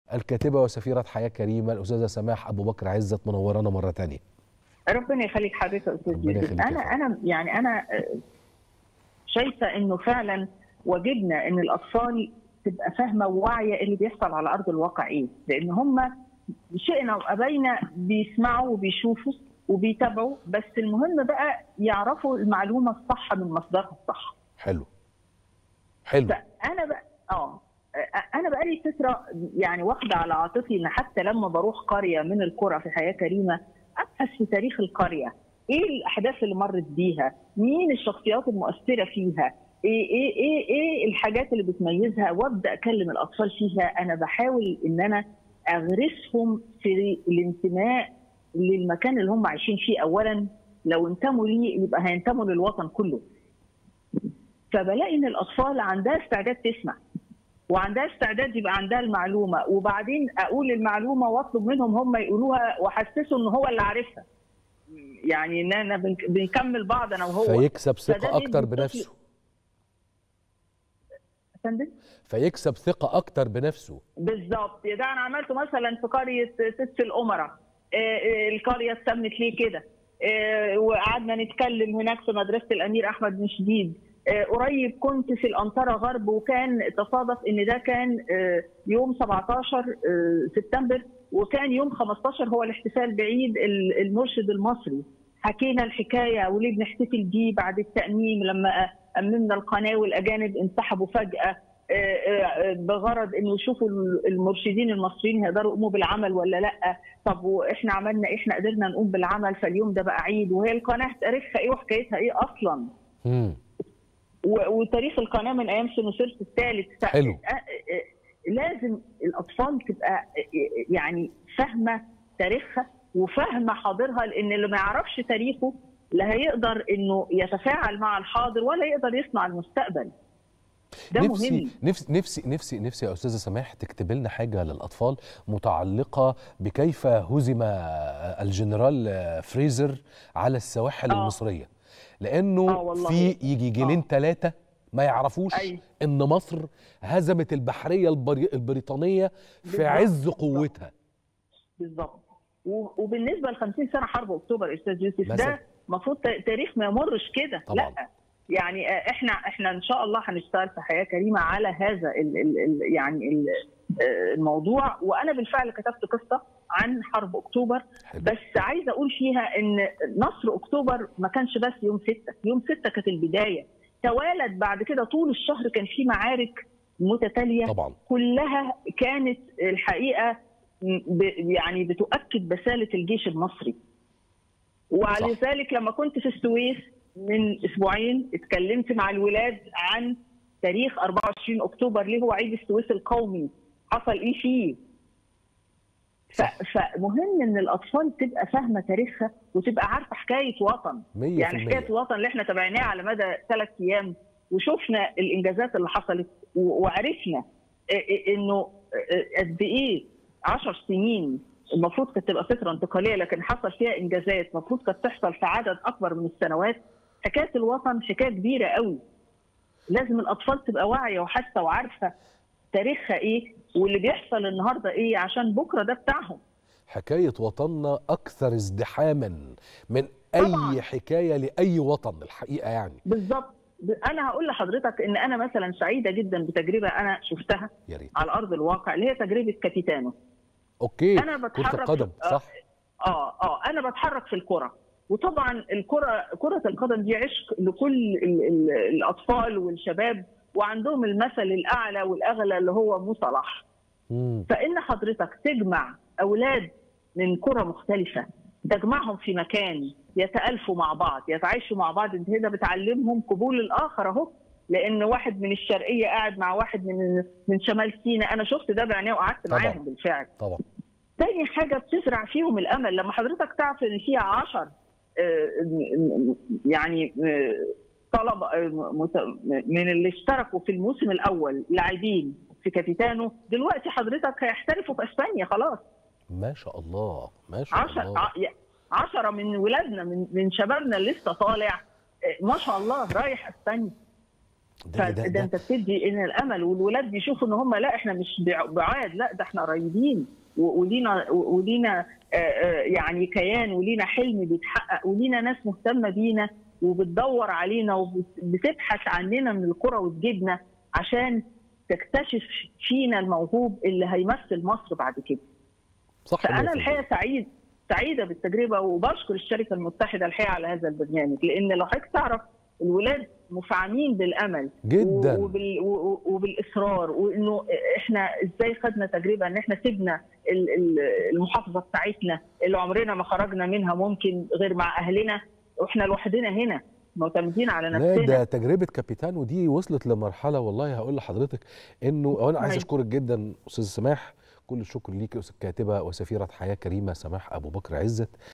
الكاتبه وسفيره حياه كريمه الاستاذه سماح ابو بكر عزت منورانا مره ثانيه ربنا يخليك حضرتك يا استاذ ربنا يوسف يخليك يا انا فندم. انا يعني انا آه، شايفه انه فعلا وجدنا ان الاطفال تبقى فاهمه وواعيه اللي بيحصل على ارض الواقع ايه لان هم شئنا وابينا بيسمعوا وبيشوفوا وبيتابعوا بس المهم بقى يعرفوا المعلومه الصح من مصدرها الصح حلو حلو فانا بقى اه انا بقالي فتره يعني واخده على عاطفي ان حتى لما بروح قريه من القرى في حياه كريمه ابحث في تاريخ القريه ايه الاحداث اللي مرت بيها مين الشخصيات المؤثره فيها ايه ايه ايه ايه الحاجات اللي بتميزها وابدا اكلم الاطفال فيها انا بحاول ان انا اغرسهم في الانتماء للمكان اللي هم عايشين فيه اولا لو انتموا ليه يبقى هينتموا للوطن كله فبلاقي ان الاطفال عندها استعداد تسمع وعندها استعداد يبقى عندها المعلومه وبعدين اقول المعلومه واطلب منهم هم يقولوها واحسسوا ان هو اللي عارفها يعني ان انا بنك- بنكمل بعض انا وهو فيكسب فده ثقه بيدي اكتر الطفل- بنفسه يا فندم فيكسب ثقه اكتر بنفسه بالظبط ده انا عملته مثلا في قريه ست الامراء آه، آه، القريه اتسمت ليه كده آه، وقعدنا نتكلم هناك في مدرسه الامير احمد بن شديد آه، قريب كنت في الانطره غرب وكان تصادف ان ده كان آه، يوم 17 آه، سبتمبر وكان يوم 15 هو الاحتفال بعيد ال- المرشد المصري حكينا الحكايه وليه بنحتفل بيه بعد التاميم لما اممنا القناه والاجانب انسحبوا فجاه آه، آه، بغرض انه يشوفوا المرشدين المصريين هيقدروا يقوموا بالعمل ولا لا طب واحنا عملنا إيه؟ احنا قدرنا نقوم بالعمل فاليوم ده بقى عيد وهي القناه تاريخها ايه وحكايتها ايه اصلا مم. و- وتاريخ القناه من ايام سنوسرت الثالث ف- حلو. آه، آه، لازم الاطفال تبقى آه، يعني فاهمه تاريخها وفاهمه حاضرها لان اللي ما يعرفش تاريخه لا هيقدر انه يتفاعل مع الحاضر ولا يقدر يصنع المستقبل ده نفسي مهم نفسي نفسي نفسي نفسي يا استاذه سماح تكتب لنا حاجه للاطفال متعلقه بكيف هزم الجنرال فريزر على السواحل آه. المصريه لانه آه والله. في يجي جيلين آه. ثلاثه ما يعرفوش أيوة. ان مصر هزمت البحريه البري- البريطانيه في بالظبط، عز بالظبط. قوتها بالظبط و- وبالنسبه ل 50 سنه حرب اكتوبر استاذ يوسف مثلا. ده المفروض ت- تاريخ ما يمرش كده طبعاً. لا يعني آه، احنا احنا ان شاء الله هنشتغل في حياه كريمه على هذا ال ال ال يعني ال آه، الموضوع وانا بالفعل كتبت قصه عن حرب اكتوبر حلو. بس عايزه اقول فيها ان نصر اكتوبر ما كانش بس يوم 6 يوم 6 كانت البدايه توالت بعد كده طول الشهر كان في معارك متتاليه طبعا كلها كانت الحقيقه ب- يعني بتؤكد بساله الجيش المصري وعلى صح. ذلك لما كنت في السويس من اسبوعين اتكلمت مع الولاد عن تاريخ 24 اكتوبر ليه هو عيد السويس القومي حصل ايه فيه ف- صح. فمهم ان الاطفال تبقى فاهمه تاريخها وتبقى عارفه حكايه وطن مية يعني في حكايه المية الوطن اللي احنا تابعناها على مدى ثلاث ايام وشفنا الانجازات اللي حصلت و- وعرفنا إ- إ- انه إ- قد ايه 10 سنين المفروض كانت تبقى فتره انتقاليه لكن حصل فيها انجازات المفروض كانت تحصل في عدد اكبر من السنوات حكايه الوطن حكايه كبيره قوي لازم الاطفال تبقى واعيه وحاسه وعارفه تاريخها ايه واللي بيحصل النهارده ايه عشان بكره ده بتاعهم حكايه وطننا اكثر ازدحاما من اي طبعاً. حكايه لاي وطن الحقيقه يعني بالظبط انا هقول لحضرتك ان انا مثلا سعيده جدا بتجربه انا شفتها يا ريت على ارض الواقع اللي هي تجربه كابيتانو اوكي انا كره بتحرك القدم آه، صح اه اه انا بتحرك في الكره وطبعا الكره كره القدم دي عشق لكل ال ال الاطفال والشباب وعندهم المثل الاعلى والاغلى اللي هو مو صلاح مم. فان حضرتك تجمع اولاد من كره مختلفه تجمعهم في مكان يتالفوا مع بعض يتعايشوا مع بعض انت هنا بتعلمهم قبول الاخر اهو لان واحد من الشرقيه قاعد مع واحد من من شمال سيناء انا شفت ده بعيني وقعدت طبعاً. معاهم بالفعل طبعا تاني حاجه بتزرع فيهم الامل لما حضرتك تعرف ان في 10 يعني آه، طلبه آه، مت- من اللي اشتركوا في الموسم الاول لاعبين في كابيتانو دلوقتي حضرتك هيحترفوا في اسبانيا خلاص ما شاء الله ما شاء 10 الله 10 من ولادنا من من شبابنا اللي لسه طالع آه، ما شاء الله رايح اسبانيا ده ده, فده ده انت بتدي ان الامل والولاد بيشوفوا ان هم لا احنا مش بع- بعاد لا ده احنا قريبين و- ولينا ولينا آه، آه، يعني كيان ولينا حلم بيتحقق ولينا ناس مهتمه بينا وبتدور علينا وبتبحث عننا من القرى وتجيبنا عشان تكتشف فينا الموهوب اللي هيمثل مصر بعد كده صح فانا 100%. الحقيقه سعيد سعيده بالتجربه وبشكر الشركه المتحده الحقيقه على هذا البرنامج لان لو حضرتك تعرف الولاد مفعمين بالامل جدا وبال و- وبالاصرار وانه احنا ازاي خدنا تجربه ان احنا سيبنا ال- ال- المحافظه بتاعتنا اللي عمرنا ما خرجنا منها ممكن غير مع اهلنا واحنا لوحدنا هنا معتمدين على لا نفسنا ده تجربه كابيتانو دي وصلت لمرحله والله هقول لحضرتك انه انا عايز أيوة. اشكرك جدا استاذ سماح كل الشكر ليك يا استاذ كاتبه وسفيره حياه كريمه سماح ابو بكر عزت